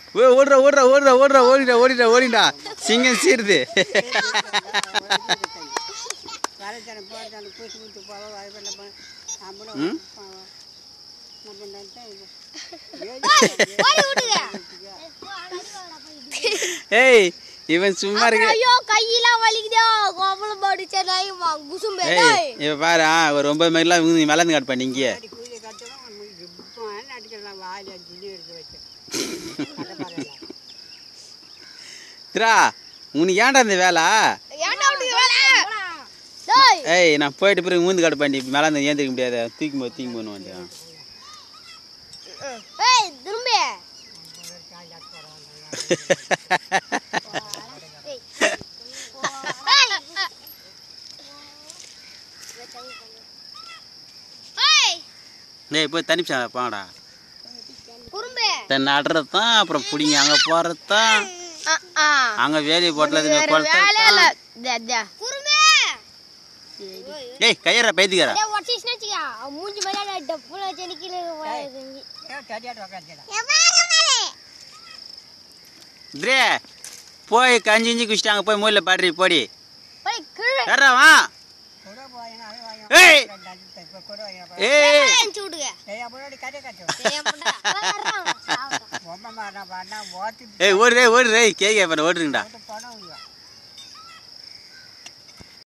ஓ ஓடுறா ஓடுறா ஓடுறா ஓடுறா ஓடிடா ஓடிடா ஓடிடா சிங்கம் சீருது வரச்சனை போகிறதான பூசி விட்டு போவோம் அது பண்ண போ- நம்மளும் ம்? போவோம். நம்ம நினைச்சா இது. ஓடி விடுங்க ஏய் இவன் சும்மா இருக்கு ஐயோ கையெல்லாம் வலிக்குதோ கோபலம் போட்டுச்சே நாய் குசும்பே ஏய் இவ பாரு ஆ, ஒரு ஒன்பது மணிலாம் இவங்க மலர்ந்து காட் பண்ணி இங்கே அடி கூலி கட்டணும் நம்ம இப்போ அடிக்கலாம் வாயில் துணி எடுத்து வச்சேன் கட்ட பாருங்க திரா உனக்கு ஏன்டா இந்த வேலை ஏன்டா விட்டு வேலை டேய் ஏய் நான் போயிட்டு பிறகு மூந்து காட் பண்ணி மேலே இருந்து ஏந்திரிக்க முடியாது தூக்கி போய் தூக்கி போகணும் வண்டியா ஏய் திரும்பி ஏய் டேய் போய் தனிப்பிச்சா பாங்கடா குறும்பு தென் நடுறது தான் அப்புறம் பிடிங்க அங்கே போகிறது தான் அங்கே வேலையை போட்டது குறும்பு ஏய் கையறா பைத்தியக்காரா டேய் ஒட்டிஸ்னு வச்சுக்க அவன் மூஞ்சி மேல டப்புல செனிக்கில செஞ்சு ஏன் தடியாட்டு உக்காந்துடா திரே போய் கஞ்சி இஞ்சி குடிச்சிட்டாங்க போய் மூலையில் பாடுறி போடி போய் கீழே ஏறா வா கூட போயினா அது வாங்க ஏய் இப்போ கூட வாங்க ஏய் அனுப்பிச்சு விடுங்க ஏய் அப்படி கதை கட்டும் ஏய் முண்டா வர்றான் சாப்பிட்டோம் பொம்மை மாறினா பாடினா ஓட்டி ஏய் ஓடு ஏய் ஓடு ஏய் கேக்க பண்ண ஓடுறீங்கடா போட்டு போனோம்